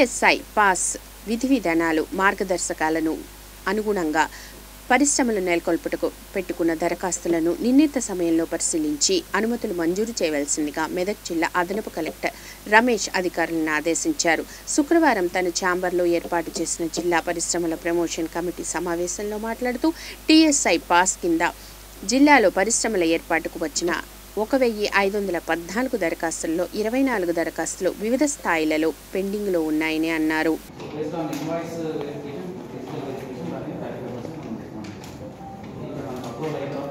TSI pass విధి విధానాలు మార్గదర్శకాలను అనుగుణంగా పరిశ్రమలు నెలకొల్పుటకు పెట్టుకున్న దరఖాస్తులను నిర్ణీత సమయంలో పరిశీలించి అనుమతులు మంజూరు చేయవలసిందిగా మెదక్ జిల్లా అదనపు కలెక్టర్ రమేష్ అధికారులను ఆదేశించారు శుక్రవారం తన ఛాంబర్లో ఏర్పాటు చేసిన జిల్లా పరిశ్రమల ప్రమోషన్ కమిటీ సమావేశంలో మాట్లాడుతూ టీఎస్ఐ పాస్ కింద జిల్లాలో పరిశ్రమల ఏర్పాటుకు వచ్చిన ఒక వెయ్యి ఐదు వందల పద్నాలుగు దరఖాస్తుల్లో ఇరవై నాలుగు దరఖాస్తులు వివిధ స్థాయిలలో పెండింగ్లో ఉన్నాయని అన్నారు based on invoice verification, physical verification, మరియు practical person మనం discount చేస్తాం. ఇక్కడ మనకు approval అయిన తర్వాత